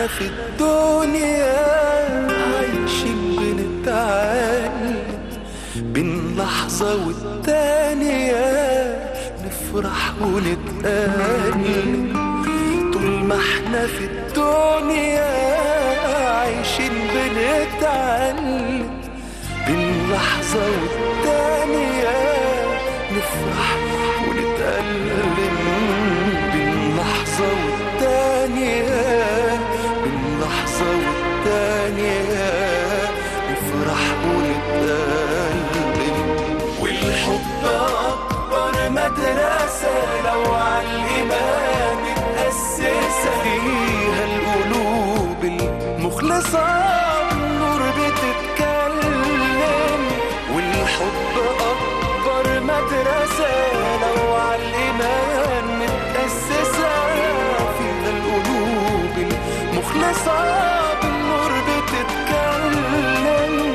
في الدنيا عايشين بنتعلم بين لحظة والتانية نفرح ونتألم طول ما احنا في الدنيا عايشين بنتعلم بين لحظة والتانية نفرح ونتألم بين لحظة والتانية بين لحظة والتانية نفرح ونتألم والحب أكبر مدرسة لو عالإيمان متأسسة فيها القلوب المخلصة النور بتتكلم والحب أكبر مدرسة لو عالإيمان متأسسة فيها القلوب المخلصة بالنور بتتكلم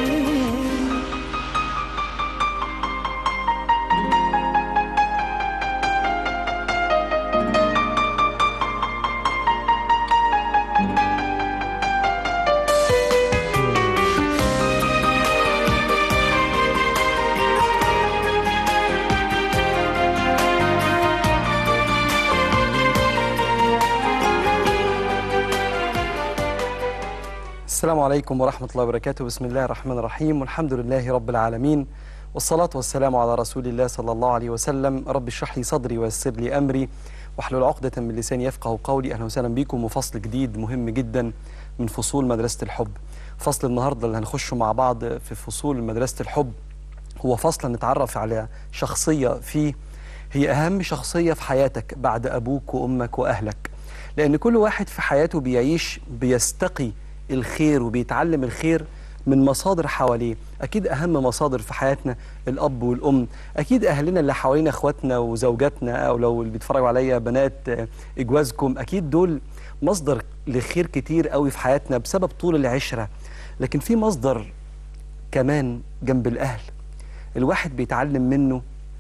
السلام عليكم ورحمة الله وبركاته بسم الله الرحمن الرحيم والحمد لله رب العالمين والصلاة والسلام على رسول الله صلى الله عليه وسلم رب اشرح لي صدري ويسر لي أمري واحلل عقدة من لساني يفقه قولي أهلا وسهلا بكم وفصل جديد مهم جدا من فصول مدرسة الحب فصل النهاردة اللي هنخشه مع بعض في فصول مدرسة الحب هو فصل نتعرف على شخصية فيه هي أهم شخصية في حياتك بعد أبوك وأمك وأهلك لأن كل واحد في حياته بيعيش بيستقي الخير وبيتعلم الخير من مصادر حواليه أكيد أهم مصادر في حياتنا الأب والأم أكيد أهلنا اللي حوالينا أخواتنا وزوجاتنا أو لو اللي بيتفرجوا عليا بنات آه، إجوازكم أكيد دول مصدر لخير كتير قوي في حياتنا بسبب طول العشرة لكن في مصدر كمان جنب الأهل الواحد بيتعلم منه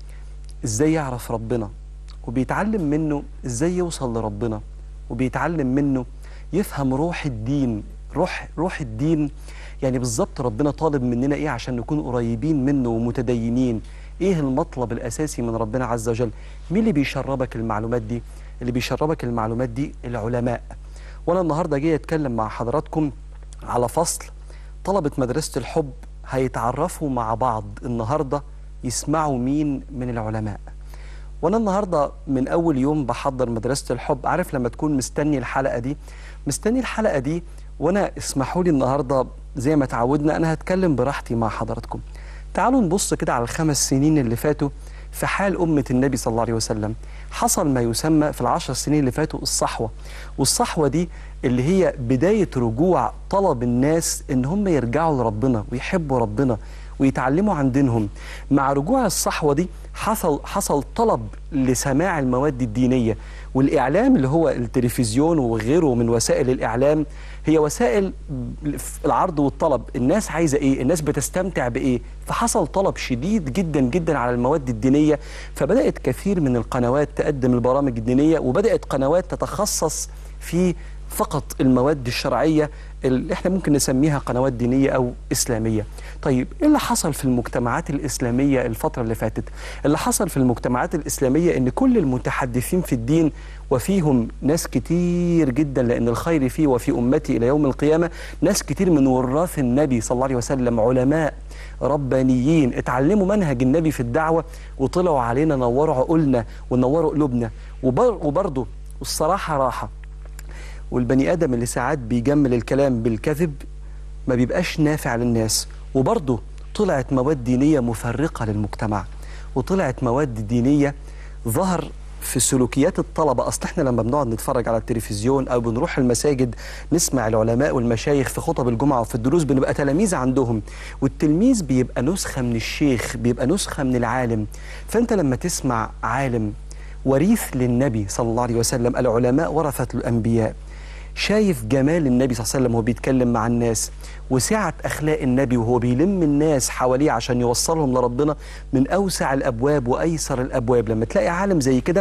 ازاي يعرف ربنا وبيتعلم منه ازاي يوصل لربنا وبيتعلم منه يفهم روح الدين روح روح الدين يعني بالظبط ربنا طالب مننا ايه عشان نكون قريبين منه ومتدينين ايه المطلب الاساسي من ربنا عز وجل مين اللي بيشربك المعلومات دي اللي بيشربك المعلومات دي العلماء وانا النهارده جاي اتكلم مع حضراتكم على فصل طلبة مدرسة الحب هيتعرفوا مع بعض النهارده يسمعوا مين من العلماء وانا النهارده من اول يوم بحضر مدرسه الحب عارف لما تكون مستني الحلقه دي مستني الحلقه دي وانا اسمحوا لي النهارده زي ما تعودنا انا هتكلم براحتي مع حضراتكم تعالوا نبص كده على الخمس سنين اللي فاتوا في حال أمة النبي صلى الله عليه وسلم حصل ما يسمى في العشر سنين اللي فاتوا الصحوة والصحوة دي اللي هي بداية رجوع طلب الناس إن هم يرجعوا لربنا ويحبوا ربنا ويتعلموا عن دينهم مع رجوع الصحوة دي حصل حصل طلب لسماع المواد الدينية والإعلام اللي هو التلفزيون وغيره من وسائل الإعلام هي وسائل العرض والطلب الناس عايزة إيه الناس بتستمتع بإيه فحصل طلب شديد جدا جدا على المواد الدينية فبدأت كثير من القنوات تقدم البرامج الدينية وبدأت قنوات تتخصص في فقط المواد الشرعية اللي احنا ممكن نسميها قنوات دينية أو إسلامية طيب إيه اللي حصل في المجتمعات الإسلامية الفترة اللي فاتت اللي حصل في المجتمعات الإسلامية إن كل المتحدثين في الدين وفيهم ناس كتير جدا لأن الخير فيه وفي أمتي إلى يوم القيامة ناس كتير من وراث النبي صلى الله عليه وسلم علماء ربانيين اتعلموا منهج النبي في الدعوة وطلعوا علينا نوروا عقولنا ونوروا قلوبنا وبر وبرضه والصراحة راحة والبني آدم اللي ساعات بيجمل الكلام بالكذب ما بيبقاش نافع للناس وبرضه طلعت مواد دينية مفرقة للمجتمع وطلعت مواد دينية ظهر في سلوكيات الطلبة أصل احنا لما بنقعد نتفرج على التلفزيون أو بنروح المساجد نسمع العلماء والمشايخ في خطب الجمعة وفي الدروس بنبقى تلاميذ عندهم والتلميذ بيبقى نسخة من الشيخ بيبقى نسخة من العالم فأنت لما تسمع عالم وريث للنبي صلى الله عليه وسلم العلماء ورثة الأنبياء شايف جمال النبي صلى الله عليه وسلم وهو بيتكلم مع الناس وسعة أخلاق النبي وهو بيلم الناس حواليه عشان يوصلهم لربنا من أوسع الأبواب وأيسر الأبواب لما تلاقي عالم زي كده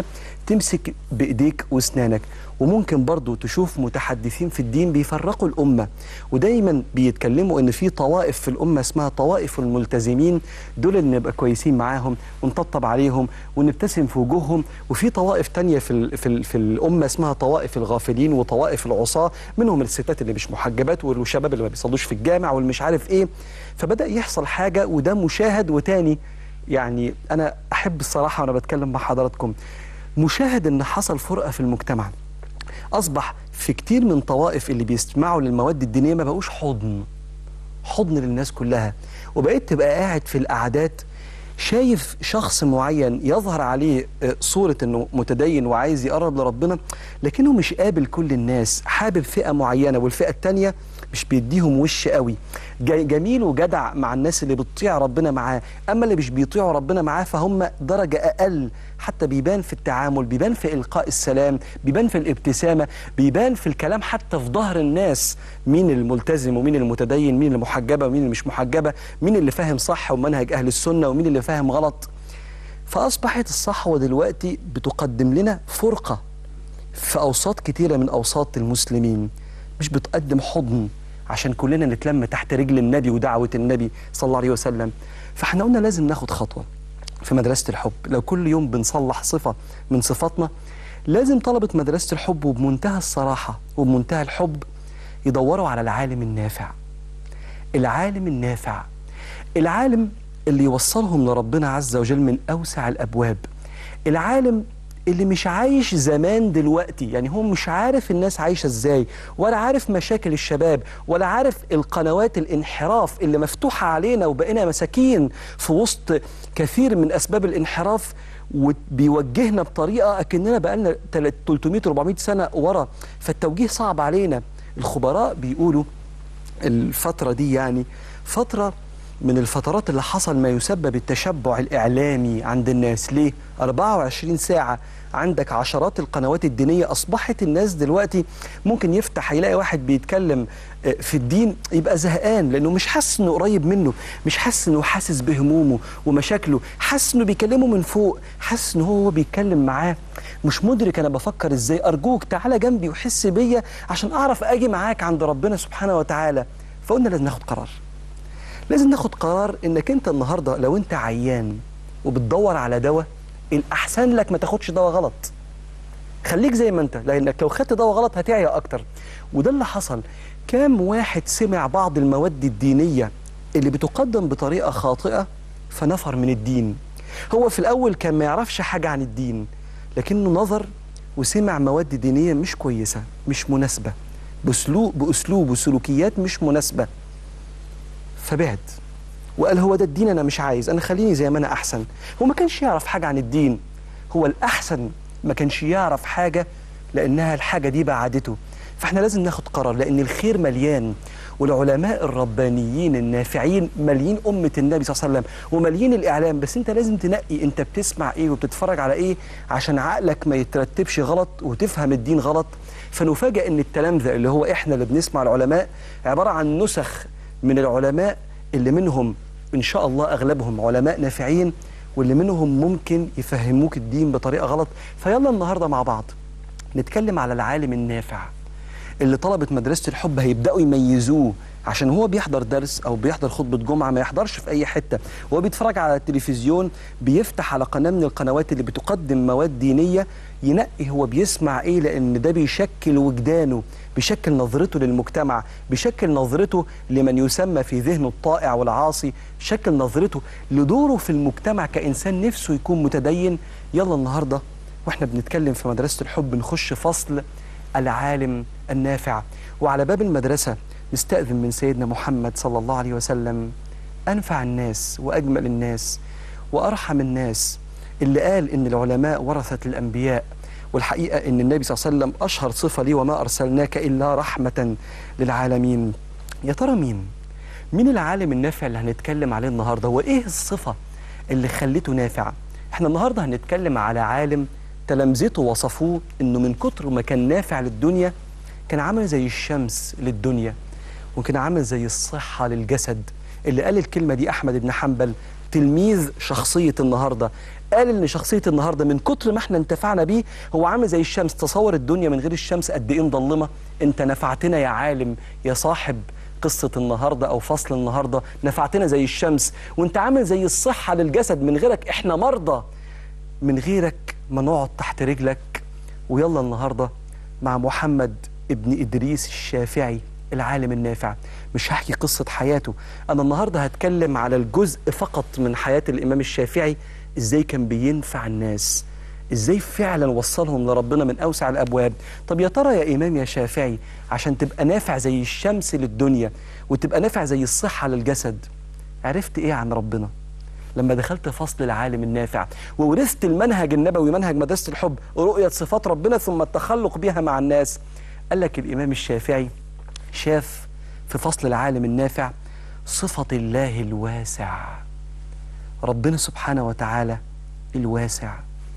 تمسك بايديك واسنانك وممكن برضو تشوف متحدثين في الدين بيفرقوا الامه ودايما بيتكلموا ان في طوائف في الامه اسمها طوائف الملتزمين دول اللي نبقى كويسين معاهم ونطبطب عليهم ونبتسم في وجوههم وفي طوائف تانية في ال في, ال في الامه اسمها طوائف الغافلين وطوائف العصاه منهم الستات اللي مش محجبات والشباب اللي ما بيصلوش في الجامع والمش عارف ايه فبدا يحصل حاجه وده مشاهد وتاني يعني انا احب الصراحه وانا بتكلم مع حضراتكم مشاهد ان حصل فرقه في المجتمع اصبح في كتير من طوائف اللي بيستمعوا للمواد الدينيه ما بقوش حضن حضن للناس كلها وبقيت تبقى قاعد في القعدات شايف شخص معين يظهر عليه آه، صورة انه متدين وعايز يقرب لربنا لكنه مش قابل كل الناس حابب فئة معينة والفئة التانية مش بيديهم وش قوي جا- جميل وجدع مع الناس اللي بتطيع ربنا معاه اما اللي مش بيطيعوا ربنا معاه فهم درجة اقل حتى بيبان في التعامل بيبان في إلقاء السلام بيبان في الابتسامة بيبان في الكلام حتى في ظهر الناس مين الملتزم ومين المتدين مين المحجبة ومين اللي مش محجبة مين اللي فاهم صح ومنهج أهل السنة ومين اللي فاهم غلط فأصبحت الصحوة دلوقتي بتقدم لنا فرقة في أوساط كتيرة من أوساط المسلمين مش بتقدم حضن عشان كلنا نتلم تحت رجل النبي ودعوة النبي صلى الله عليه وسلم فاحنا قلنا لازم ناخد خطوة في مدرسة الحب لو كل يوم بنصلح صفة من صفاتنا لازم طلبة مدرسة الحب وبمنتهى الصراحة وبمنتهى الحب يدوروا على العالم النافع العالم النافع العالم اللي يوصلهم لربنا عز وجل من أوسع الأبواب العالم اللي مش عايش زمان دلوقتي يعني هو مش عارف الناس عايشة ازاي ولا عارف مشاكل الشباب ولا عارف القنوات الانحراف اللي مفتوحة علينا وبقينا مساكين في وسط كثير من أسباب الانحراف وبيوجهنا بطريقة أكننا بقالنا 300-400 سنة ورا فالتوجيه صعب علينا الخبراء بيقولوا الفترة دي يعني فترة من الفترات اللي حصل ما يسبب التشبع الإعلامي عند الناس ليه؟ 24 ساعة عندك عشرات القنوات الدينية أصبحت الناس دلوقتي ممكن يفتح يلاقي واحد بيتكلم آه، في الدين يبقى زهقان لأنه مش حاسس إنه قريب منه مش حاسس إنه حاسس بهمومه ومشاكله حاسس إنه بيكلمه من فوق حاسس إنه هو بيتكلم معاه مش مدرك أنا بفكر إزاي أرجوك تعالى جنبي وحس بيا عشان أعرف أجي معاك عند ربنا سبحانه وتعالى فقلنا لازم ناخد قرار لازم ناخد قرار انك انت النهارده لو انت عيان وبتدور على دواء الاحسن لك ما تاخدش دواء غلط خليك زي ما انت لانك لو خدت دواء غلط هتعيا اكتر وده اللي حصل كام واحد سمع بعض المواد الدينيه اللي بتقدم بطريقه خاطئه فنفر من الدين هو في الاول كان ما يعرفش حاجه عن الدين لكنه نظر وسمع مواد دينيه مش كويسه مش مناسبه باسلوب باسلوب وسلوكيات مش مناسبه فبعد وقال هو ده الدين انا مش عايز انا خليني زي ما انا احسن هو ما كانش يعرف حاجه عن الدين هو الاحسن ما كانش يعرف حاجه لانها الحاجه دي بعدته فاحنا لازم ناخد قرار لان الخير مليان والعلماء الربانيين النافعين ماليين امه النبي صلى الله عليه وسلم وماليين الاعلام بس انت لازم تنقي انت بتسمع ايه وبتتفرج على ايه عشان عقلك ما يترتبش غلط وتفهم الدين غلط فنفاجئ ان التلامذه اللي هو احنا اللي بنسمع العلماء عباره عن نسخ من العلماء اللي منهم ان شاء الله اغلبهم علماء نافعين واللي منهم ممكن يفهموك الدين بطريقه غلط فيلا النهارده مع بعض نتكلم على العالم النافع اللي طلبة مدرسة الحب هيبدأوا يميزوه عشان هو بيحضر درس أو بيحضر خطبة جمعة ما يحضرش في أي حتة وهو بيتفرج على التلفزيون بيفتح على قناة من القنوات اللي بتقدم مواد دينية ينقي هو بيسمع إيه لأن ده بيشكل وجدانه بيشكل نظرته للمجتمع بيشكل نظرته لمن يسمى في ذهنه الطائع والعاصي شكل نظرته لدوره في المجتمع كإنسان نفسه يكون متدين يلا النهاردة واحنا بنتكلم في مدرسة الحب نخش فصل العالم النافع وعلى باب المدرسة نستأذن من سيدنا محمد صلى الله عليه وسلم أنفع الناس وأجمل الناس وأرحم الناس اللي قال إن العلماء ورثة الأنبياء والحقيقة إن النبي صلى الله عليه وسلم أشهر صفة ليه وما أرسلناك إلا رحمة للعالمين يا ترى مين؟ مين العالم النافع اللي هنتكلم عليه النهاردة وإيه الصفة اللي خلته نافع؟ احنا النهاردة هنتكلم على عالم تلامذته وصفوه انه من كتر ما كان نافع للدنيا كان عامل زي الشمس للدنيا وكان عامل زي الصحة للجسد اللي قال الكلمة دي أحمد بن حنبل تلميذ شخصية النهاردة قال ان شخصيه النهارده من كتر ما احنا انتفعنا بيه هو عامل زي الشمس تصور الدنيا من غير الشمس قد ايه مظلمه انت نفعتنا يا عالم يا صاحب قصة النهاردة أو فصل النهاردة نفعتنا زي الشمس وانت عامل زي الصحة للجسد من غيرك احنا مرضى من غيرك ما نقعد تحت رجلك ويلا النهاردة مع محمد ابن إدريس الشافعي العالم النافع مش هحكي قصة حياته أنا النهاردة هتكلم على الجزء فقط من حياة الإمام الشافعي إزاي كان بينفع الناس إزاي فعلا وصلهم لربنا من أوسع الأبواب طب يا ترى يا إمام يا شافعي عشان تبقى نافع زي الشمس للدنيا وتبقى نافع زي الصحة للجسد عرفت إيه عن ربنا لما دخلت فصل العالم النافع وورثت المنهج النبوي منهج مدرسة الحب رؤية صفات ربنا ثم التخلق بها مع الناس قال لك الإمام الشافعي شاف في فصل العالم النافع صفة الله الواسع ربنا سبحانه وتعالى الواسع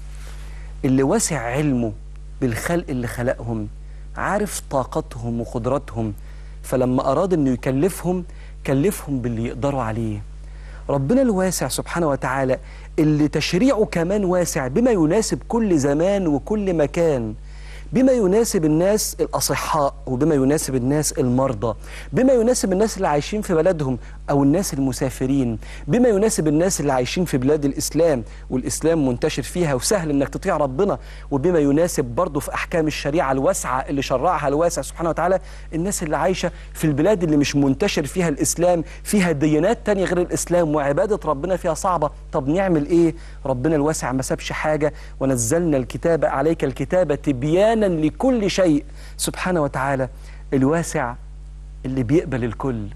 اللي واسع علمه بالخلق اللي خلقهم عارف طاقتهم وقدراتهم فلما أراد أنه يكلفهم كلفهم باللي يقدروا عليه ربنا الواسع سبحانه وتعالى اللي تشريعه كمان واسع بما يناسب كل زمان وكل مكان بما يناسب الناس الأصحاء وبما يناسب الناس المرضى بما يناسب الناس اللي عايشين في بلدهم أو الناس المسافرين بما يناسب الناس اللي عايشين في بلاد الإسلام والإسلام منتشر فيها وسهل إنك تطيع ربنا وبما يناسب برضه في أحكام الشريعة الواسعة اللي شرعها الواسع سبحانه وتعالى الناس اللي عايشة في البلاد اللي مش منتشر فيها الإسلام فيها ديانات تانية غير الإسلام وعبادة ربنا فيها صعبة طب نعمل إيه ربنا الواسع ما سابش حاجة ونزلنا الكتاب عليك الكتاب تبيانا لكل شيء سبحانه وتعالى الواسع اللي بيقبل الكل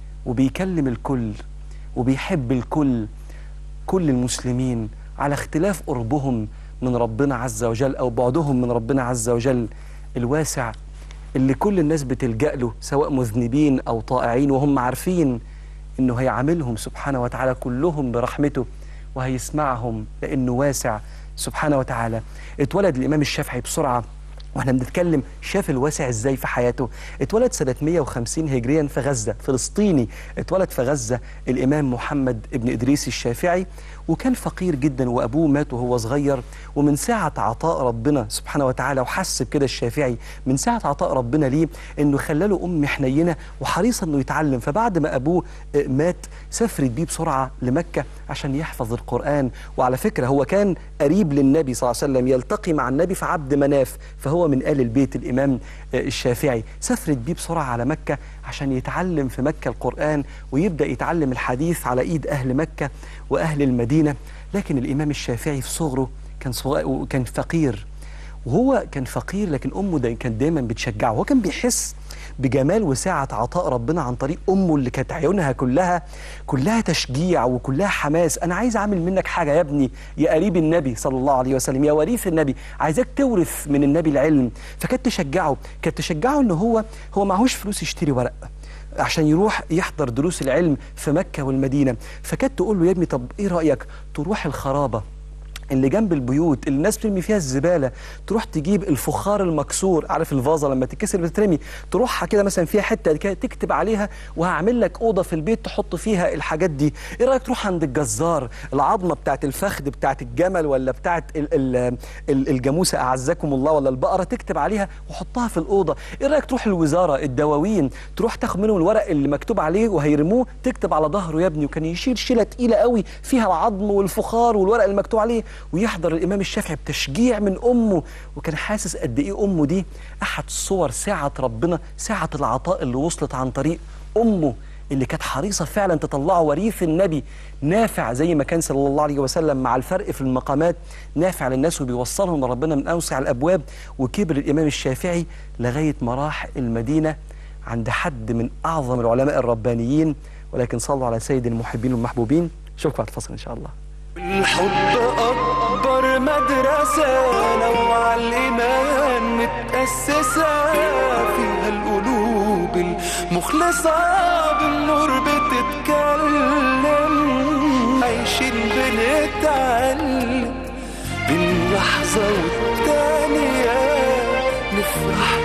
وبيكلم الكل وبيحب الكل كل المسلمين على اختلاف قربهم من ربنا عز وجل أو بعدهم من ربنا عز وجل الواسع اللي كل الناس بتلجأ له سواء مذنبين أو طائعين وهم عارفين إنه هيعاملهم سبحانه وتعالى كلهم برحمته وهيسمعهم لأنه واسع سبحانه وتعالى اتولد الإمام الشافعي بسرعة واحنا بنتكلم شاف الواسع ازاي في حياته اتولد سنة 150 هجريا في غزة فلسطيني اتولد في غزة الإمام محمد ابن إدريس الشافعي وكان فقير جدا وأبوه مات وهو صغير ومن ساعة عطاء ربنا سبحانه وتعالى وحس بكده الشافعي من ساعة عطاء ربنا ليه إنه خلاله أم حنينة وحريصة إنه يتعلم فبعد ما أبوه آه، مات سافرت بيه بسرعة لمكة عشان يحفظ القرآن وعلى فكرة هو كان قريب للنبي صلى الله عليه وسلم يلتقي مع النبي في عبد مناف فهو من آل البيت الإمام آه، الشافعي سافرت بيه بسرعة على مكة عشان يتعلم في مكة القرآن ويبدأ يتعلم الحديث على إيد أهل مكة وأهل المدينة لكن الإمام الشافعي في صغره كان صغير وكان فقير وهو كان فقير لكن امه دا كانت دايما بتشجعه هو كان بيحس بجمال وسعه عطاء ربنا عن طريق امه اللي كانت عيونها كلها كلها تشجيع وكلها حماس انا عايز اعمل منك حاجه يا ابني يا قريب النبي صلى الله عليه وسلم يا وريث النبي عايزاك تورث من النبي العلم فكانت تشجعه كانت تشجعه ان هو هو معهوش فلوس يشتري ورق عشان يروح يحضر دروس العلم في مكة والمدينة فكانت تقول له يا ابني طب ايه رأيك تروح الخرابة اللي جنب البيوت اللي الناس بترمي فيها الزباله تروح تجيب الفخار المكسور عارف الفازه لما تتكسر بتترمي تروحها كده مثلا فيها حته كده تكتب عليها وهعمل لك اوضه في البيت تحط فيها الحاجات دي ايه رايك تروح عند الجزار العظمه بتاعت الفخذ بتاعت الجمل ولا بتاعت ال ال ال الجاموسه اعزكم الله ولا البقره تكتب عليها وحطها في الاوضه ايه رايك تروح الوزاره الدواوين تروح تاخد منهم الورق اللي مكتوب عليه وهيرموه تكتب على ظهره يا ابني وكان يشيل شيله تقيله قوي فيها العظم والفخار والورق اللي مكتوب عليه ويحضر الامام الشافعي بتشجيع من امه وكان حاسس قد ايه امه دي احد صور سعه ربنا سعه العطاء اللي وصلت عن طريق امه اللي كانت حريصه فعلا تطلعه وريث النبي نافع زي ما كان صلى الله عليه وسلم مع الفرق في المقامات نافع للناس وبيوصلهم لربنا من اوسع الابواب وكبر الامام الشافعي لغايه ما راح المدينه عند حد من اعظم العلماء الربانيين ولكن صلوا على سيد المحبين والمحبوبين اشوفكم بعد الفصل ان شاء الله الحب أكبر مدرسة لو على الإيمان متأسسة فيها القلوب المخلصة بالنور بتتكلم عايشين بنتعلم بين لحظة والتانية نفرح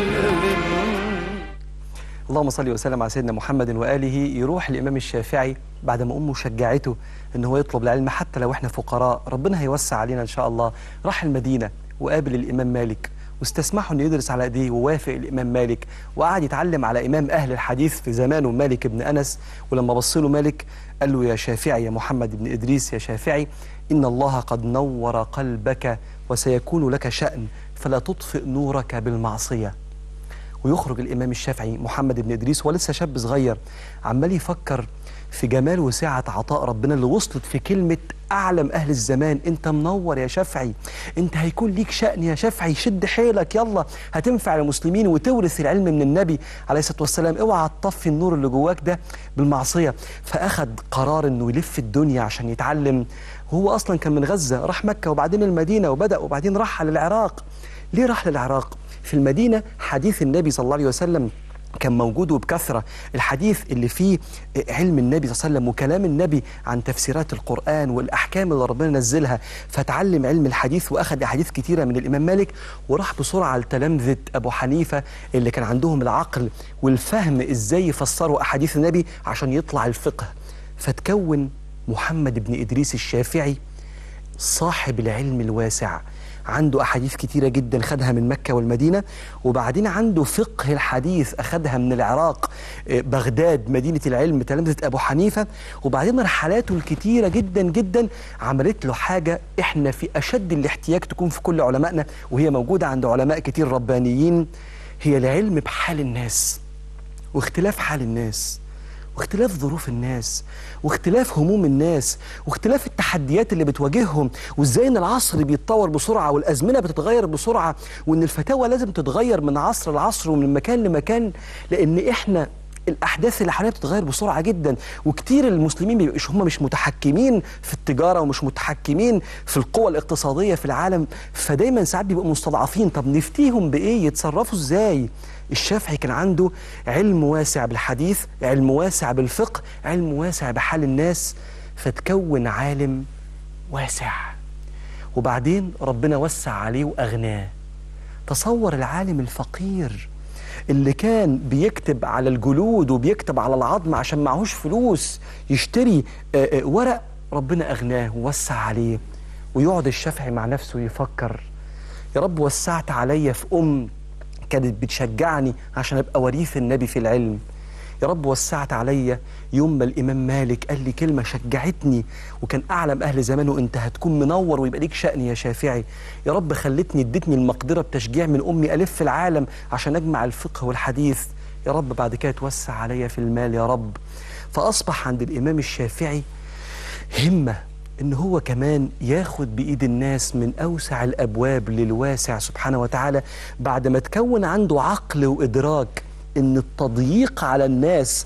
ونتألم اللهم صل وسلم على سيدنا محمد واله يروح الامام الشافعي بعد ما امه شجعته ان هو يطلب العلم حتى لو احنا فقراء ربنا هيوسع علينا ان شاء الله راح المدينه وقابل الامام مالك واستسمحوا انه يدرس على ايديه ووافق الامام مالك وقعد يتعلم على امام اهل الحديث في زمانه مالك بن انس ولما بص له مالك قال له يا شافعي يا محمد بن ادريس يا شافعي ان الله قد نور قلبك وسيكون لك شان فلا تطفئ نورك بالمعصيه ويخرج الامام الشافعي محمد بن ادريس ولسه شاب صغير عمال يفكر في جمال وسعه عطاء ربنا اللي وصلت في كلمه اعلم اهل الزمان انت منور يا شافعي انت هيكون ليك شان يا شافعي شد حيلك يلا هتنفع المسلمين وتورث العلم من النبي عليه الصلاه والسلام اوعى تطفي النور اللي جواك ده بالمعصيه فاخذ قرار انه يلف الدنيا عشان يتعلم هو اصلا كان من غزه راح مكه وبعدين المدينه وبدا وبعدين راح على العراق ليه راح للعراق في المدينه حديث النبي صلى الله عليه وسلم كان موجود وبكثرة الحديث اللي فيه علم النبي صلى الله عليه وسلم وكلام النبي عن تفسيرات القرآن والأحكام اللي ربنا نزلها فتعلم علم الحديث وأخذ أحاديث كتيرة من الإمام مالك وراح بسرعة لتلامذة أبو حنيفة اللي كان عندهم العقل والفهم إزاي يفسروا أحاديث النبي عشان يطلع الفقه فتكون محمد بن إدريس الشافعي صاحب العلم الواسع عنده أحاديث كتيرة جدا خدها من مكة والمدينة وبعدين عنده فقه الحديث أخدها من العراق آه، بغداد مدينة العلم تلامذة أبو حنيفة وبعدين رحلاته الكتيرة جدا جدا عملت له حاجة إحنا في أشد الاحتياج تكون في كل علمائنا وهي موجودة عند علماء كتير ربانيين هي العلم بحال الناس واختلاف حال الناس واختلاف ظروف الناس واختلاف هموم الناس واختلاف التحديات اللي بتواجههم وازاي ان العصر بيتطور بسرعه والازمنه بتتغير بسرعه وان الفتاوى لازم تتغير من عصر لعصر ومن مكان لمكان لان احنا الاحداث اللي حوالينا بتتغير بسرعه جدا وكتير المسلمين بيبقوش هم مش متحكمين في التجاره ومش متحكمين في القوى الاقتصاديه في العالم فدايما ساعات بيبقوا مستضعفين طب نفتيهم بايه يتصرفوا ازاي الشافعي كان عنده علم واسع بالحديث علم واسع بالفقه علم واسع بحال الناس فتكون عالم واسع وبعدين ربنا وسع عليه واغناه تصور العالم الفقير اللي كان بيكتب على الجلود وبيكتب على العظم عشان معهوش فلوس يشتري آه، آه، ورق ربنا أغناه ووسع عليه ويقعد الشافعي مع نفسه يفكر يا رب وسعت عليا في أم كانت بتشجعني عشان أبقى وريث النبي في العلم يا رب وسعت عليا يوم ما الامام مالك قال لي كلمه شجعتني وكان اعلم اهل زمانه انت هتكون منور ويبقى ليك شان يا شافعي يا رب خلتني ادتني المقدره بتشجيع من امي الف العالم عشان اجمع الفقه والحديث يا رب بعد كده توسع عليا في المال يا رب فاصبح عند الامام الشافعي همه ان هو كمان ياخد بايد الناس من اوسع الابواب للواسع سبحانه وتعالى بعد ما تكون عنده عقل وادراك ان التضييق على الناس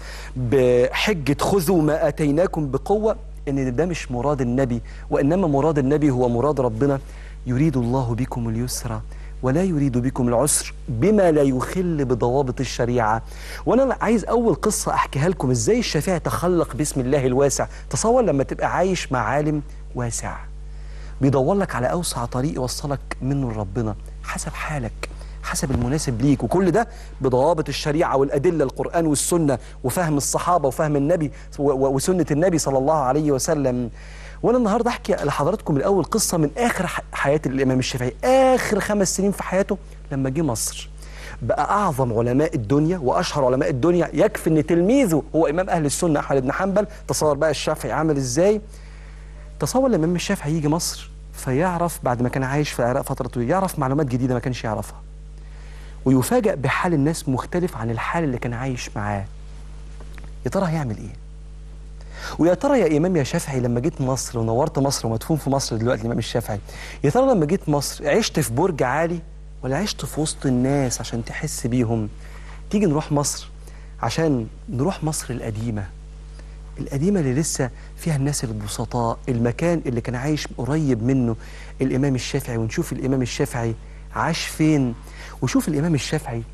بحجه خذوا ما اتيناكم بقوه ان ده مش مراد النبي وانما مراد النبي هو مراد ربنا يريد الله بكم اليسر ولا يريد بكم العسر بما لا يخل بضوابط الشريعه وانا عايز اول قصه احكيها لكم ازاي الشافعي تخلق باسم الله الواسع تصور لما تبقى عايش مع عالم واسع بيدور لك على اوسع طريق يوصلك منه لربنا حسب حالك حسب المناسب ليك وكل ده بضوابط الشريعه والادله القران والسنه وفهم الصحابه وفهم النبي و- و- وسنه النبي صلى الله عليه وسلم وانا النهارده احكي لحضراتكم الاول قصه من اخر ح- حياه الامام الشافعي اخر خمس سنين في حياته لما جه مصر بقى اعظم علماء الدنيا واشهر علماء الدنيا يكفي ان تلميذه هو امام اهل السنه احمد بن حنبل تصور بقى الشافعي عامل ازاي تصور لما الامام الشافعي يجي مصر فيعرف بعد ما كان عايش في العراق فتره طويله يعرف معلومات جديده ما كانش يعرفها ويفاجأ بحال الناس مختلف عن الحال اللي كان عايش معاه يا ترى هيعمل ايه ويا ترى يا امام يا شافعي لما جيت مصر ونورت مصر ومدفون في مصر دلوقتي الامام الشافعي يا ترى لما جيت مصر عشت في برج عالي ولا عشت في وسط الناس عشان تحس بيهم تيجي نروح مصر عشان نروح مصر القديمه القديمة اللي لسه فيها الناس البسطاء المكان اللي كان عايش قريب منه الإمام الشافعي ونشوف الإمام الشافعي عاش فين وشوف الإمام الشافعي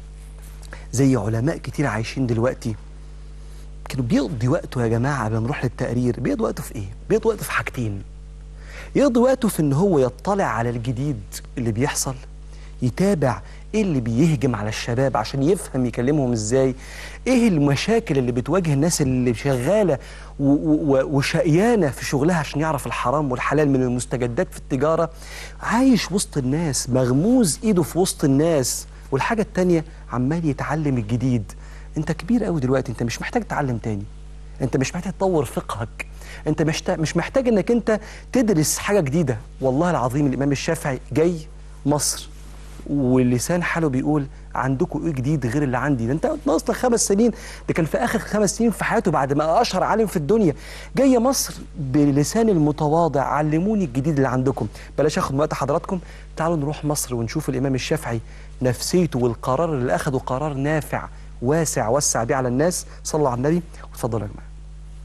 زي علماء كتير عايشين دلوقتي كانوا بيقضي وقته يا جماعة قبل ما نروح للتقرير بيقضي وقته في إيه؟ بيقضي وقته في حاجتين يقضي وقته في إن هو يطلع على الجديد اللي بيحصل يتابع ايه اللي بيهجم على الشباب عشان يفهم يكلمهم ازاي ايه المشاكل اللي بتواجه الناس اللي شغاله و- و- وشقيانه في شغلها عشان يعرف الحرام والحلال من المستجدات في التجاره عايش وسط الناس مغموز ايده في وسط الناس والحاجه التانيه عمال يتعلم الجديد انت كبير قوي دلوقتي انت مش محتاج تتعلم تاني انت مش محتاج تطور فقهك انت مش مش محتاج انك انت تدرس حاجه جديده والله العظيم الامام الشافعي جاي مصر ولسان حاله بيقول عندكم ايه جديد غير اللي عندي ده انت ناقص لك خمس سنين ده كان في اخر خمس سنين في حياته بعد ما اشهر عالم في الدنيا جاي مصر بلسان المتواضع علموني الجديد اللي عندكم بلاش اخد من وقت حضراتكم تعالوا نروح مصر ونشوف الامام الشافعي نفسيته والقرار اللي اخده قرار نافع واسع وسع بيه على الناس صلوا على النبي وتفضلوا يا جماعه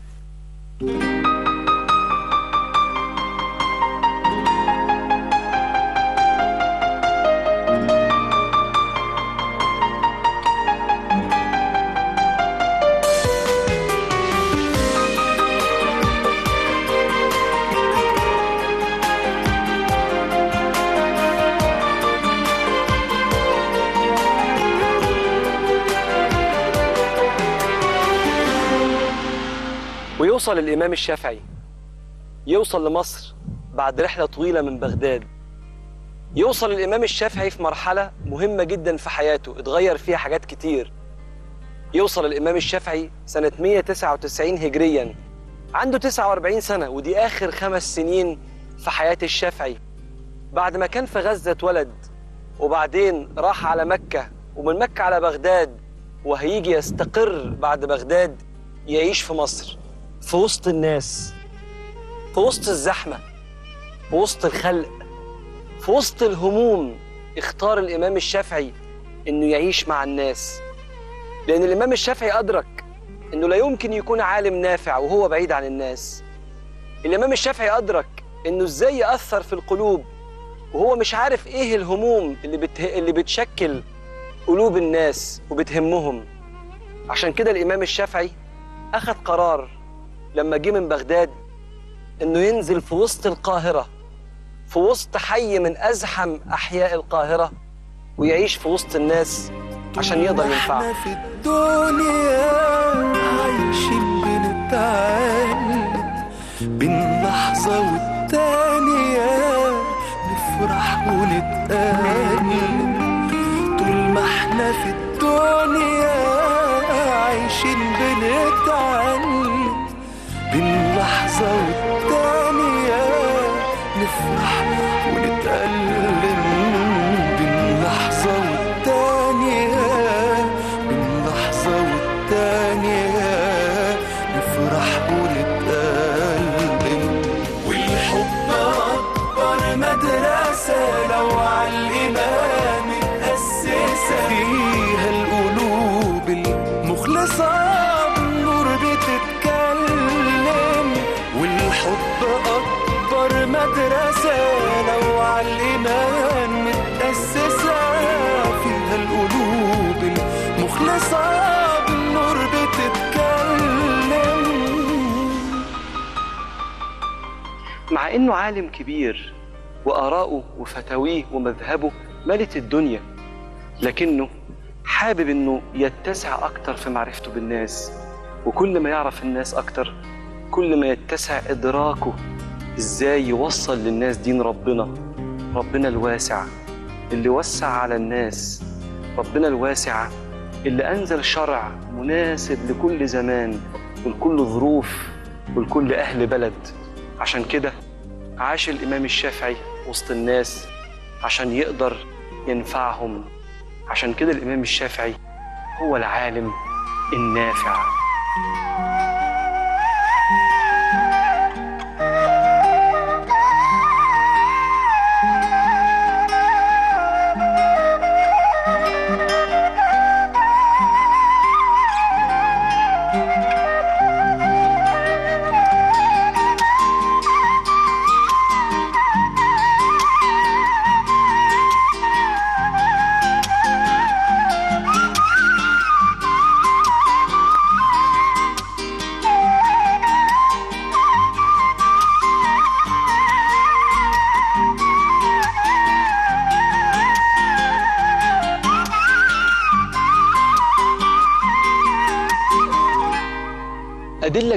ويوصل الإمام الشافعي يوصل لمصر بعد رحلة طويلة من بغداد يوصل الإمام الشافعي في مرحلة مهمة جدا في حياته اتغير فيها حاجات كتير يوصل الإمام الشافعي سنة 199 هجريا عنده 49 سنة ودي آخر خمس سنين في حياة الشافعي بعد ما كان في غزة اتولد وبعدين راح على مكة ومن مكة على بغداد وهيجي يستقر بعد بغداد يعيش في مصر في وسط الناس في وسط الزحمة في وسط الخلق في وسط الهموم اختار الإمام الشافعي إنه يعيش مع الناس لأن الإمام الشافعي أدرك إنه لا يمكن يكون عالم نافع وهو بعيد عن الناس الإمام الشافعي أدرك إنه إزاي يأثر في القلوب وهو مش عارف إيه الهموم اللي, بته... اللي بتشكل قلوب الناس وبتهمهم عشان كده الإمام الشافعي أخذ قرار لما جه من بغداد إنه ينزل في وسط القاهرة في وسط حي من أزحم أحياء القاهرة ويعيش في وسط الناس عشان يقدر ينفعهم احنا في الدنيا عايشين بنتعلم بين لحظة والتانية نفرح ونتألم طول ما احنا في الدنيا عايشين بنتعلم بين لحظة والتانية نفرح ونتألم بين لحظة والتانية بين لحظة والتانية نفرح ونتألم والحب أكبر مدرسة لو عالإيمان متأسسة فيها القلوب المخلصة بالنور بتتكلم والحب أكبر مدرسة لو عالإيمان متأسسة فيها القلوب المخلصة بالنور بتتكلم مع انه عالم كبير واراءه وفتاويه ومذهبه ملت الدنيا لكنه حابب انه يتسع اكتر في معرفته بالناس وكل ما يعرف الناس اكتر كل ما يتسع ادراكه ازاي يوصل للناس دين ربنا ربنا الواسع اللي وسع على الناس ربنا الواسع اللي انزل شرع مناسب لكل زمان ولكل ظروف ولكل اهل بلد عشان كده عاش الإمام الشافعي وسط الناس عشان يقدر ينفعهم عشان كده الإمام الشافعي هو العالم النافع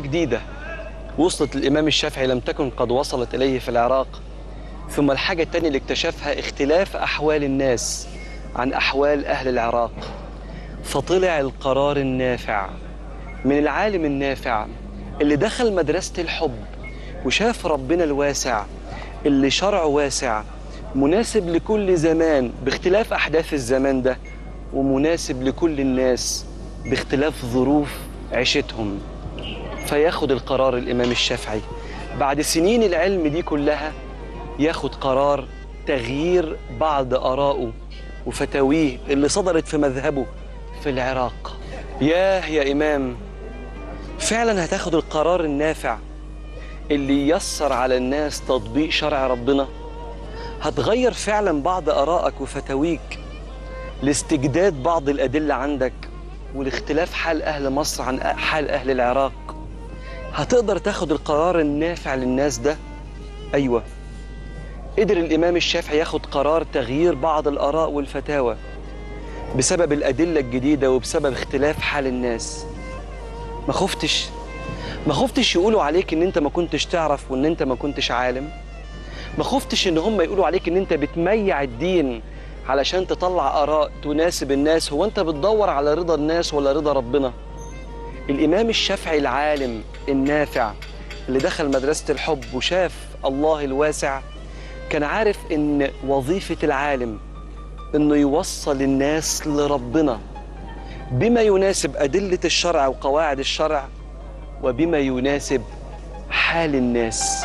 جديدة وصلت الإمام الشافعي لم تكن قد وصلت إليه في العراق ثم الحاجة التانية اللي اكتشفها اختلاف أحوال الناس عن أحوال أهل العراق فطلع القرار النافع من العالم النافع اللي دخل مدرسة الحب وشاف ربنا الواسع اللي شرعه واسع مناسب لكل زمان باختلاف أحداث الزمان ده ومناسب لكل الناس باختلاف ظروف عيشتهم فياخد القرار الإمام الشافعي بعد سنين العلم دي كلها ياخد قرار تغيير بعض آرائه وفتاويه اللي صدرت في مذهبه في العراق ياه يا إمام فعلا هتاخد القرار النافع اللي ييسر على الناس تطبيق شرع ربنا هتغير فعلا بعض آرائك وفتاويك لاستجداد بعض الأدلة عندك ولاختلاف حال أهل مصر عن حال أهل العراق هتقدر تاخد القرار النافع للناس ده أيوة قدر الإمام الشافعي ياخد قرار تغيير بعض الآراء والفتاوى بسبب الأدلة الجديدة وبسبب اختلاف حال الناس ما خفتش ما خفتش يقولوا عليك ان انت ما كنتش تعرف وان انت ما كنتش عالم ما خفتش ان هم يقولوا عليك ان انت بتميع الدين علشان تطلع اراء تناسب الناس هو انت بتدور على رضا الناس ولا رضا ربنا الامام الشافعي العالم النافع اللي دخل مدرسة الحب وشاف الله الواسع كان عارف ان وظيفة العالم انه يوصل الناس لربنا بما يناسب أدلة الشرع وقواعد الشرع وبما يناسب حال الناس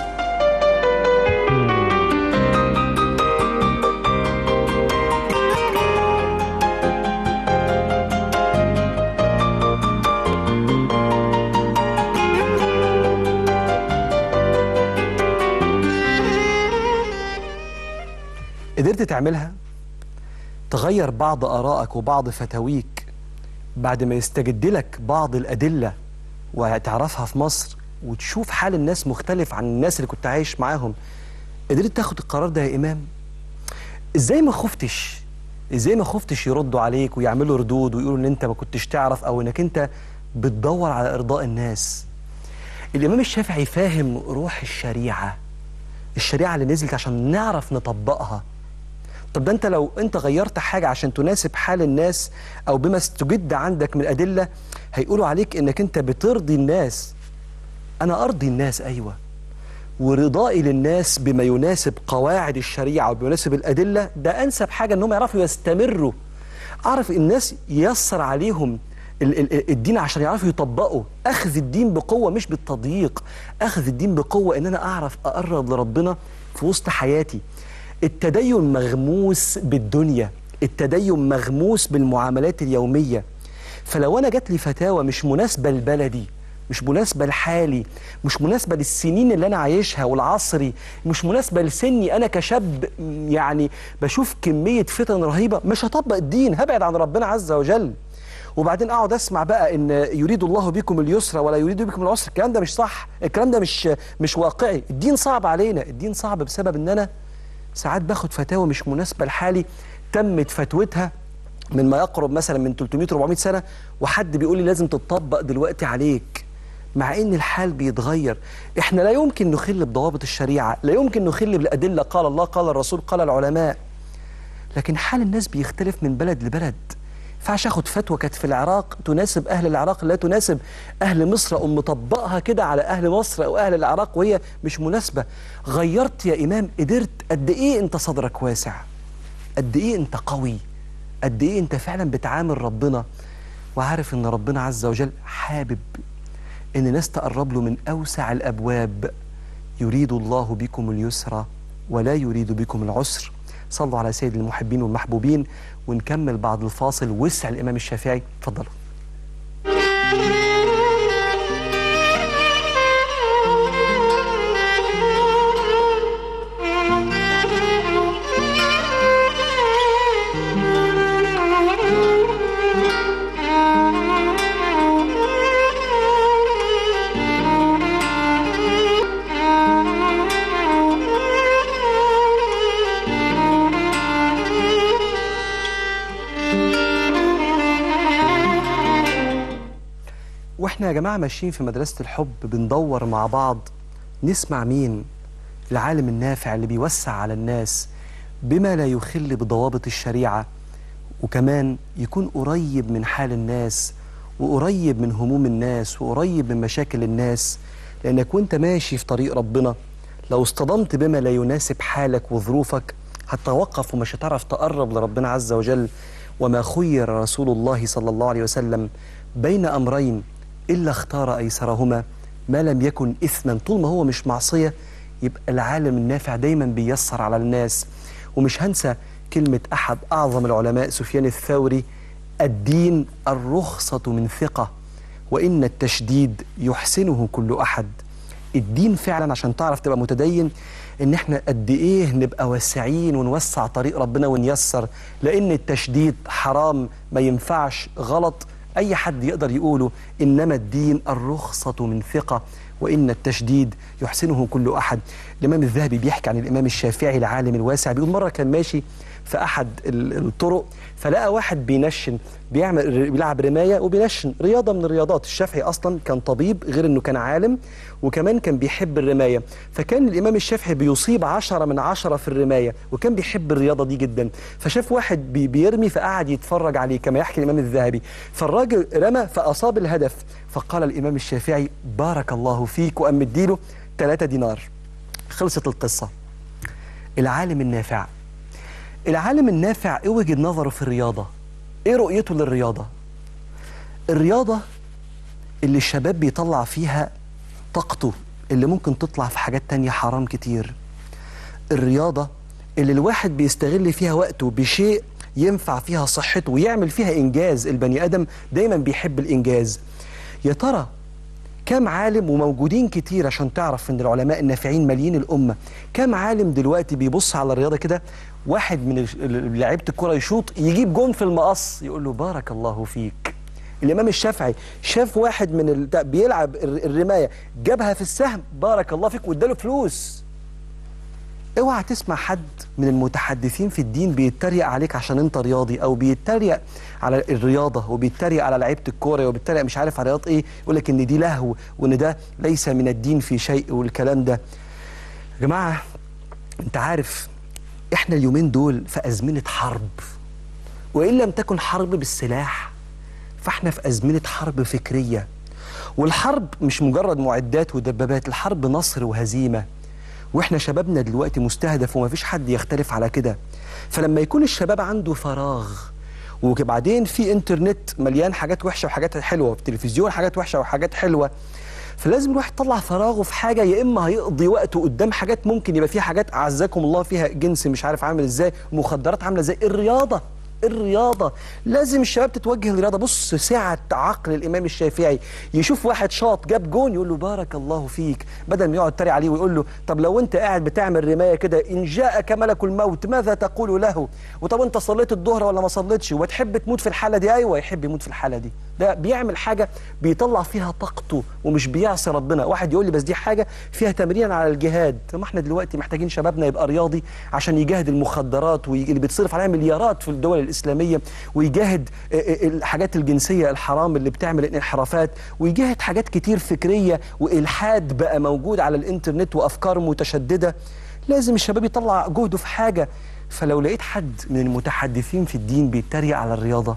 قدرت تعملها تغير بعض آرائك وبعض فتاويك بعد ما يستجد لك بعض الأدلة وتعرفها في مصر وتشوف حال الناس مختلف عن الناس اللي كنت عايش معاهم قدرت تاخد القرار ده يا إمام إزاي ما خفتش إزاي ما خفتش يردوا عليك ويعملوا ردود ويقولوا إن أنت ما كنتش تعرف أو إنك أنت بتدور على إرضاء الناس الإمام الشافعي فاهم روح الشريعة الشريعة اللي نزلت عشان نعرف نطبقها طب ده انت لو انت غيرت حاجة عشان تناسب حال الناس او بما استجد عندك من ادلة هيقولوا عليك انك انت بترضي الناس انا ارضي الناس ايوه ورضائي للناس بما يناسب قواعد الشريعة وبما يناسب الادلة ده انسب حاجة انهم يعرفوا يستمروا اعرف الناس ييسر عليهم ال- ال- الدين عشان يعرفوا يطبقوا اخذ الدين بقوة مش بالتضييق اخذ الدين بقوة ان انا اعرف اقرب لربنا في وسط حياتي التدين مغموس بالدنيا التدين مغموس بالمعاملات اليومية فلو أنا جات لي فتاوى مش مناسبة لبلدي مش مناسبة لحالي مش مناسبة للسنين اللي أنا عايشها والعصري مش مناسبة لسني أنا كشاب يعني بشوف كمية فتن رهيبة مش هطبق الدين هبعد عن ربنا عز وجل وبعدين اقعد اسمع بقى ان يريد الله بكم اليسر ولا يريد بكم العسر الكلام ده مش صح الكلام ده مش مش واقعي الدين صعب علينا الدين صعب بسبب ان انا ساعات باخد فتاوى مش مناسبة لحالي تمت فتوتها من ما يقرب مثلا من 300 400 سنة وحد بيقول لي لازم تطبق دلوقتي عليك مع ان الحال بيتغير احنا لا يمكن نخل بضوابط الشريعة لا يمكن نخل بالأدلة قال الله قال الرسول قال العلماء لكن حال الناس بيختلف من بلد لبلد ينفعش اخد فتوى كانت في العراق تناسب اهل العراق لا تناسب اهل مصر او مطبقها كده على اهل مصر او اهل العراق وهي مش مناسبه غيرت يا امام قدرت قد ايه انت صدرك واسع قد ايه انت قوي قد ايه انت فعلا بتعامل ربنا وعارف ان ربنا عز وجل حابب ان الناس تقرب له من اوسع الابواب يريد الله بكم اليسر ولا يريد بكم العسر صلوا على سيد المحبين والمحبوبين ونكمل بعد الفاصل وسع الامام الشافعي اتفضلوا واحنا يا جماعه ماشيين في مدرسه الحب بندور مع بعض نسمع مين العالم النافع اللي بيوسع على الناس بما لا يخل بضوابط الشريعه وكمان يكون قريب من حال الناس وقريب من هموم الناس وقريب من مشاكل الناس لانك وانت ماشي في طريق ربنا لو اصطدمت بما لا يناسب حالك وظروفك هتتوقف ومش هتعرف تقرب لربنا عز وجل وما خير رسول الله صلى الله عليه وسلم بين امرين الا اختار ايسرهما ما لم يكن اثما طول ما هو مش معصيه يبقى العالم النافع دايما بيسر على الناس ومش هنسى كلمه احد اعظم العلماء سفيان الثوري الدين الرخصه من ثقه وان التشديد يحسنه كل احد الدين فعلا عشان تعرف تبقى متدين ان احنا قد ايه نبقى واسعين ونوسع طريق ربنا ونيسر لان التشديد حرام ما ينفعش غلط اي حد يقدر يقوله انما الدين الرخصه من ثقه وان التشديد يحسنه كل احد الامام الذهبي بيحكي عن الامام الشافعي العالم الواسع بيقول مره كان ماشي في احد ال- الطرق فلقى واحد بينشن بيعمل بيلعب رمايه وبينشن رياضه من الرياضات الشافعي اصلا كان طبيب غير انه كان عالم وكمان كان بيحب الرمايه فكان الامام الشافعي بيصيب عشرة من عشرة في الرمايه وكان بيحب الرياضه دي جدا فشاف واحد بي بيرمي فقعد يتفرج عليه كما يحكي الامام الذهبي فالراجل رمى فاصاب الهدف فقال الامام الشافعي بارك الله فيك وقام مديله 3 دينار خلصت القصه العالم النافع العالم النافع ايه وجهه نظره في الرياضه ايه رؤيته للرياضه الرياضه اللي الشباب بيطلع فيها طاقته اللي ممكن تطلع في حاجات تانية حرام كتير الرياضة اللي الواحد بيستغل فيها وقته بشيء ينفع فيها صحته ويعمل فيها إنجاز البني آدم دايما بيحب الإنجاز يا ترى كم عالم وموجودين كتير عشان تعرف ان العلماء النافعين ماليين الامه كم عالم دلوقتي بيبص على الرياضه كده واحد من ال- ال- لعيبه الكره يشوط يجيب جون في المقص يقول له بارك الله فيك الامام الشافعي شاف واحد من ال... ده بيلعب الر- الرمايه جابها في السهم بارك الله فيك واداله فلوس اوعى تسمع حد من المتحدثين في الدين بيتريق عليك عشان انت رياضي او بيتريق على الرياضه وبيتريق على لعيبه الكوره وبيتريق مش عارف على رياضه ايه يقول لك ان دي لهو وان ده ليس من الدين في شيء والكلام ده يا جماعه انت عارف احنا اليومين دول في ازمنه حرب وان لم تكن حرب بالسلاح فاحنا في ازمنه حرب فكريه والحرب مش مجرد معدات ودبابات الحرب نصر وهزيمه واحنا شبابنا دلوقتي مستهدف ومفيش حد يختلف على كده فلما يكون الشباب عنده فراغ وبعدين في انترنت مليان حاجات وحشه وحاجات حلوه في تلفزيون حاجات وحشه وحاجات حلوه فلازم الواحد يطلع فراغه في حاجه يا اما هيقضي وقته قدام حاجات ممكن يبقى فيها حاجات اعزكم الله فيها جنس مش عارف عامل ازاي مخدرات عامله ازاي الرياضه الرياضة لازم الشباب تتوجه للرياضة بص سعة عقل الإمام الشافعي يشوف واحد شاط جاب جون يقول له بارك الله فيك بدل ما يقعد يتريق عليه ويقول له طب لو أنت قاعد بتعمل رماية كده إن جاءك ملك الموت ماذا تقول له وطب أنت صليت الظهر ولا ما صليتش وتحب تموت في الحالة دي أيوة يحب يموت في الحالة دي ده بيعمل حاجة بيطلع فيها طاقته ومش بيعصي ربنا واحد يقول لي بس دي حاجة فيها تمرين على الجهاد طب ما احنا دلوقتي محتاجين شبابنا يبقى رياضي عشان يجاهد المخدرات واللي بيتصرف عليها مليارات في الدول الإسلامية ويجاهد آه، آه، الحاجات الجنسية الحرام اللي بتعمل الانحرافات ويجاهد حاجات كتير فكرية وإلحاد بقى موجود على الإنترنت وأفكار متشددة لازم الشباب يطلع جهده في حاجة فلو لقيت حد من المتحدثين في الدين بيتريق على الرياضة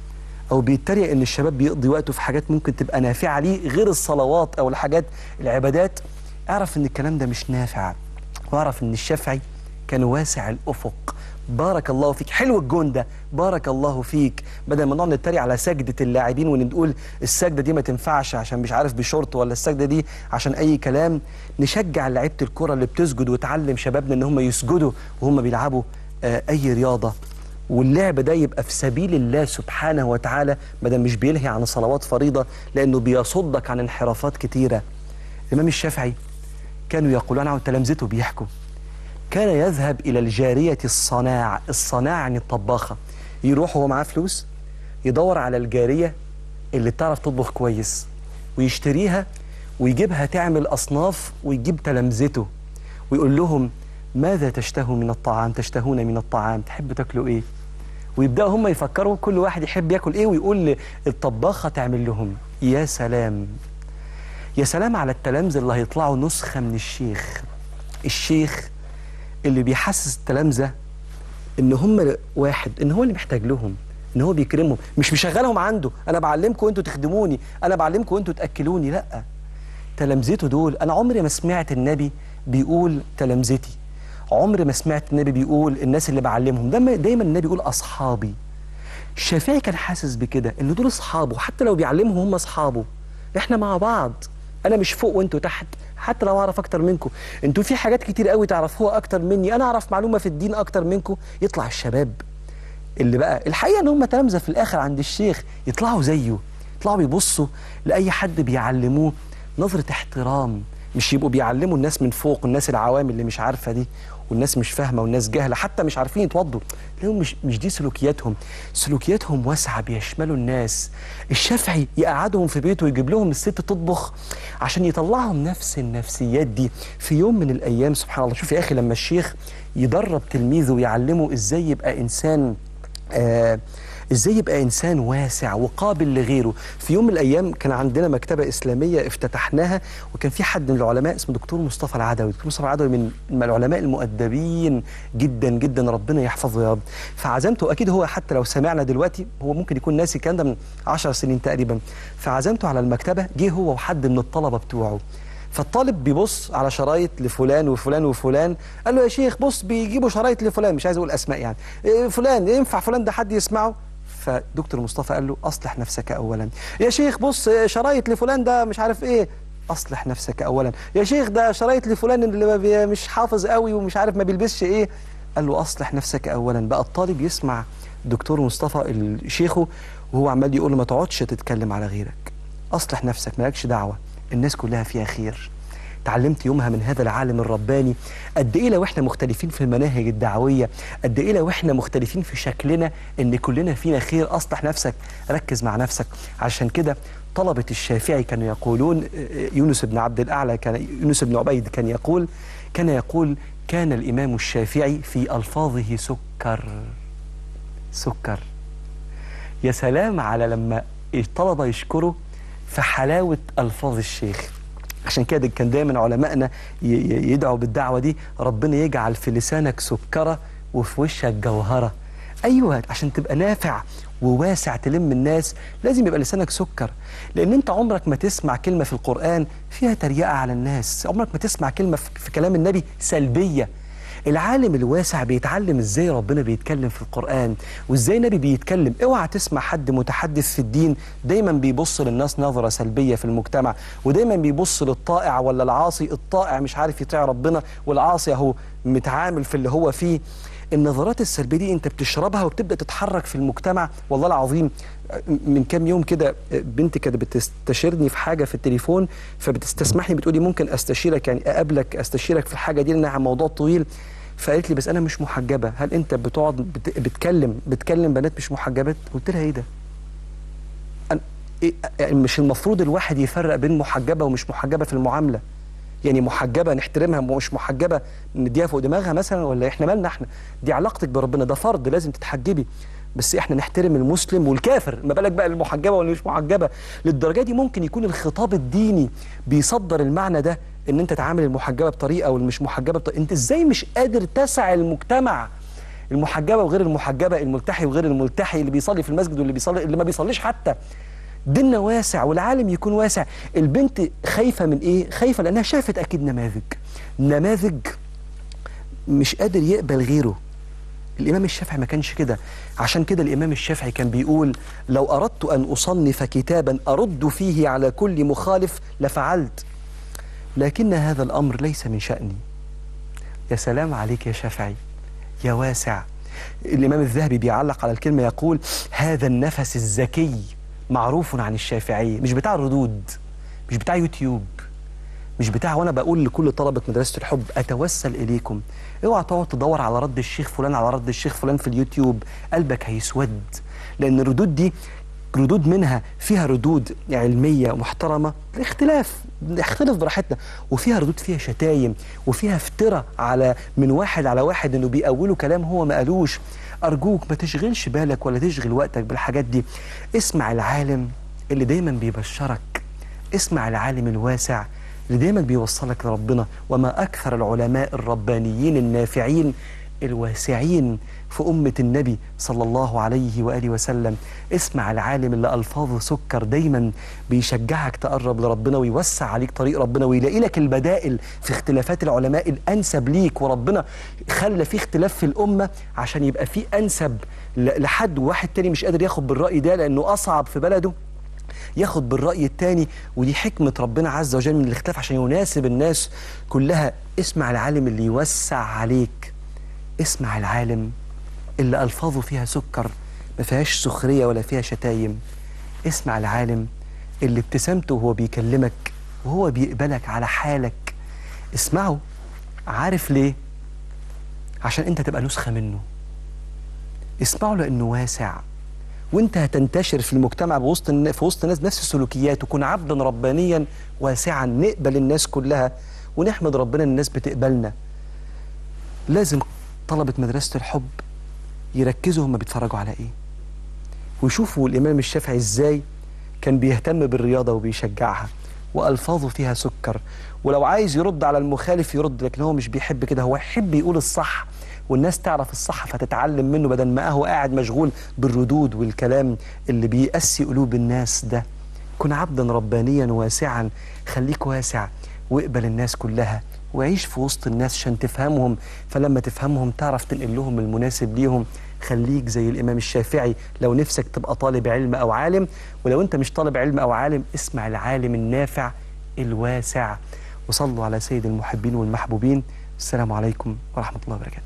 او بيتريق ان الشباب بيقضي وقته في حاجات ممكن تبقى نافعه ليه غير الصلوات او الحاجات العبادات اعرف ان الكلام ده مش نافع واعرف ان الشافعي كان واسع الافق بارك الله فيك حلو الجون ده بارك الله فيك بدل ما نقعد نتريق على سجده اللاعبين ونقول السجده دي ما تنفعش عشان مش عارف بشورت ولا السجده دي عشان اي كلام نشجع لعيبه الكره اللي بتسجد وتعلم شبابنا ان هم يسجدوا وهم بيلعبوا آه، اي رياضه واللعب ده يبقى في سبيل الله سبحانه وتعالى ما دام مش بيلهي عن صلوات فريضه لانه بيصدك عن انحرافات كتيره. الامام الشافعي كانوا يقولون عنه تلامذته بيحكوا كان يذهب الى الجاريه الصناع، الصناع يعني الطباخه. يروح وهو معاه فلوس يدور على الجاريه اللي بتعرف تطبخ كويس ويشتريها ويجيبها تعمل اصناف ويجيب تلامذته ويقول لهم ماذا تشتهوا من الطعام تشتهون من الطعام تحب تاكلوا ايه ويبداوا هم يفكروا كل واحد يحب ياكل ايه ويقول للطباخه تعمل لهم يا سلام يا سلام على التلامذة اللي هيطلعوا نسخة من الشيخ الشيخ اللي بيحسس التلامذة ان هم واحد ان هو اللي محتاج لهم ان هو بيكرمهم مش مشغلهم عنده انا بعلمكم وانتوا تخدموني انا بعلمكم وانتوا تاكلوني لا تلامذته دول انا عمري ما سمعت النبي بيقول تلامذتي عمري ما سمعت النبي بيقول الناس اللي بعلمهم دايما دايما النبي يقول اصحابي الشافعي كان حاسس بكده ان دول اصحابه حتى لو بيعلمهم هم اصحابه احنا مع بعض انا مش فوق وانتوا تحت حتى لو اعرف اكتر منكم انتوا في حاجات كتير قوي تعرفوها اكتر مني انا اعرف معلومه في الدين اكتر منكم يطلع الشباب اللي بقى الحقيقه ان هم تلامذه في الاخر عند الشيخ يطلعوا زيه يطلعوا بيبصوا لاي حد بيعلموه نظره احترام مش يبقوا بيعلموا الناس من فوق الناس العوام اللي مش عارفه دي والناس مش فاهمه والناس جاهله حتى مش عارفين يتوضوا تلاقيهم مش مش دي سلوكياتهم سلوكياتهم واسعه بيشملوا الناس الشافعي يقعدهم في بيته ويجيب لهم الست تطبخ عشان يطلعهم نفس النفسيات دي في يوم من الايام سبحان الله شوف يا اخي لما الشيخ يدرب تلميذه ويعلمه ازاي يبقى انسان آه ازاي يبقى انسان واسع وقابل لغيره في يوم من الايام كان عندنا مكتبه اسلاميه افتتحناها وكان في حد من العلماء اسمه دكتور مصطفى العدوي دكتور مصطفى العدوي من من العلماء المؤدبين جدا جدا ربنا يحفظه يا رب فعزمته اكيد هو حتى لو سمعنا دلوقتي هو ممكن يكون ناسي الكلام ده من 10 سنين تقريبا فعزمته على المكتبه جه هو وحد من الطلبه بتوعه فالطالب بيبص على شرايط لفلان وفلان وفلان قال له يا شيخ بص بيجيبوا شرايط لفلان مش عايز اقول اسماء يعني إيه فلان ينفع فلان ده حد يسمعه فدكتور مصطفى قال له اصلح نفسك اولا يا شيخ بص شرايط لفلان ده مش عارف ايه اصلح نفسك اولا يا شيخ ده شرايط لفلان اللي ما بي- مش حافظ قوي ومش عارف ما بيلبسش ايه قال له اصلح نفسك اولا بقى الطالب يسمع دكتور مصطفى ال- شيخه وهو عمال يقول له ما تقعدش تتكلم على غيرك اصلح نفسك مالكش دعوه الناس كلها فيها خير تعلمت يومها من هذا العالم الرباني قد ايه لو احنا مختلفين في المناهج الدعويه قد ايه لو احنا مختلفين في شكلنا ان كلنا فينا خير اصلح نفسك ركز مع نفسك عشان كده طلبة الشافعي كانوا يقولون يونس بن عبد الأعلى كان يونس بن عبيد كان يقول كان يقول كان الإمام الشافعي في ألفاظه سكر سكر يا سلام على لما الطلبة يشكروا في حلاوة ألفاظ الشيخ عشان كده كان دايما علمائنا ي- ي- يدعوا بالدعوة دي ربنا يجعل في لسانك سكرة وفي وشك جوهرة أيوة عشان تبقى نافع وواسع تلم الناس لازم يبقى لسانك سكر لأن أنت عمرك ما تسمع كلمة في القرآن فيها تريقة على الناس عمرك ما تسمع كلمة في في كلام النبي سلبية العالم الواسع بيتعلم ازاي ربنا بيتكلم في القرآن وازاي النبي بيتكلم اوعى تسمع حد متحدث في الدين دايما بيبص للناس نظرة سلبية في المجتمع ودايما بيبص للطائع ولا العاصي الطائع مش عارف يطيع ربنا والعاصي اهو متعامل في اللي هو فيه النظرات السلبية دي انت بتشربها وبتبدأ تتحرك في المجتمع والله العظيم من كام يوم كده بنتي كانت بتستشيرني في حاجة في التليفون فبتستسمحني بتقولي ممكن استشيرك يعني اقابلك استشيرك في الحاجة دي لانها موضوع طويل فقالت لي بس انا مش محجبه هل انت بتقعد بت... بتكلم بتكلم بنات مش محجبات قلت لها ايه ده أنا... إيه... يعني مش المفروض الواحد يفرق بين محجبه ومش محجبه في المعامله يعني محجبه نحترمها ومش محجبه نديها فوق دماغها مثلا ولا احنا مالنا احنا دي علاقتك بربنا ده فرض لازم تتحجبي بس احنا نحترم المسلم والكافر ما بالك بقى المحجبه واللي مش محجبه للدرجه دي ممكن يكون الخطاب الديني بيصدر المعنى ده ان انت تعامل المحجبه بطريقه والمش محجبه بطريقه انت ازاي مش قادر تسع المجتمع المحجبه وغير المحجبه الملتحي وغير الملتحي اللي بيصلي في المسجد واللي بيصلي اللي ما بيصليش حتى ديننا واسع والعالم يكون واسع البنت خايفه من ايه خايفه لانها شافت اكيد نماذج نماذج مش قادر يقبل غيره الإمام الشافعي ما كانش كده عشان كده الإمام الشافعي كان بيقول لو أردت أن أصنف كتابا أرد فيه على كل مخالف لفعلت لكن هذا الأمر ليس من شأني يا سلام عليك يا شافعي يا واسع الإمام الذهبي بيعلق على الكلمة يقول هذا النفس الذكي معروف عن الشافعي مش بتاع الردود مش بتاع يوتيوب مش بتاع وانا بقول لكل طلبه مدرسه الحب اتوسل اليكم اوعى تقعد تدور على رد الشيخ فلان على رد الشيخ فلان في اليوتيوب قلبك هيسود لان الردود دي ردود منها فيها ردود علميه محترمه اختلاف نختلف براحتنا وفيها ردود فيها شتايم وفيها افتراء على من واحد على واحد انه بيقولوا كلام هو ما قالوش ارجوك ما تشغلش بالك ولا تشغل وقتك بالحاجات دي اسمع العالم اللي دايما بيبشرك اسمع العالم الواسع اللي دايما بيوصلك لربنا وما أكثر العلماء الربانيين النافعين الواسعين في أمة النبي صلى الله عليه وآله وسلم اسمع العالم اللي ألفاظه سكر دايما بيشجعك تقرب لربنا ويوسع عليك طريق ربنا ويلاقي لك البدائل في اختلافات العلماء الأنسب ليك وربنا خلى في اختلاف في الأمة عشان يبقى في أنسب ل- لحد واحد تاني مش قادر ياخد بالرأي ده لأنه أصعب في بلده ياخد بالرأي التاني ودي حكمة ربنا عز وجل من الاختلاف عشان يناسب الناس كلها اسمع العالم اللي يوسع عليك اسمع العالم اللي ألفاظه فيها سكر ما فيهاش سخرية ولا فيها شتايم اسمع العالم اللي ابتسامته وهو بيكلمك وهو بيقبلك على حالك اسمعه عارف ليه عشان انت تبقى نسخة منه اسمعه لأنه واسع وانت هتنتشر في المجتمع بوسط الن- في وسط الناس نفس السلوكيات وكن عبدا ربانيا واسعا نقبل الناس كلها ونحمد ربنا إن الناس بتقبلنا لازم طلبة مدرسة الحب يركزوا هم بيتفرجوا على ايه ويشوفوا الإمام الشافعي ازاي كان بيهتم بالرياضة وبيشجعها وألفاظه فيها سكر ولو عايز يرد على المخالف يرد لكن هو مش بيحب كده هو يحب يقول الصح والناس تعرف الصح فتتعلم منه بدل ما هو قاعد مشغول بالردود والكلام اللي بيأسي قلوب الناس ده كن عبدا ربانيا واسعا خليك واسع واقبل الناس كلها وعيش في وسط الناس عشان تفهمهم فلما تفهمهم تعرف تنقل لهم المناسب ليهم خليك زي الإمام الشافعي لو نفسك تبقى طالب علم أو عالم ولو أنت مش طالب علم أو عالم اسمع العالم النافع الواسع وصلوا على سيد المحبين والمحبوبين السلام عليكم ورحمة الله وبركاته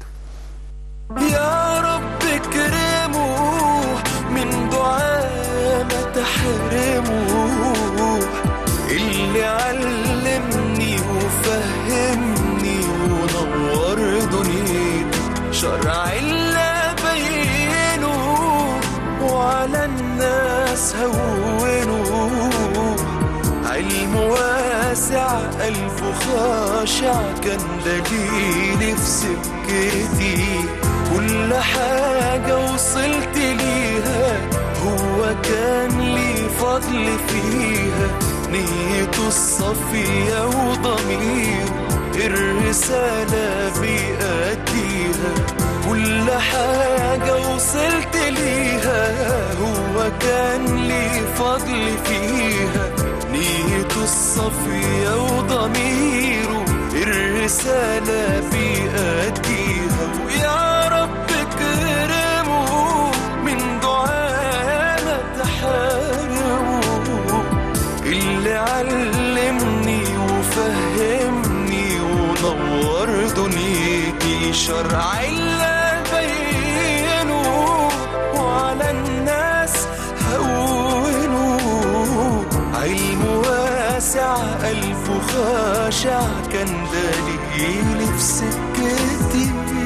يا رب اكرمه من دعاء ما تحرمه اللي علمني وفهمني ونور دنيتي شرع اللي بينه وعلى الناس هونه علم واسع قلبه خاشع كان دليلي في سكتي كل حاجة وصلت ليها هو كان لي فضل فيها نيته الصفية وضميره الرسالة بيأديها كل حاجة وصلت ليها هو كان لي فضل فيها نيته الصفية وضميره الرسالة بيأديها ويا رب اكرمه من دعاء ما تحرمه اللي علمني وفهمني ونور دنيتي شرع اللي بينه وعلى الناس هونه علم واسع قلبه خاشع كان دليلي في سكتي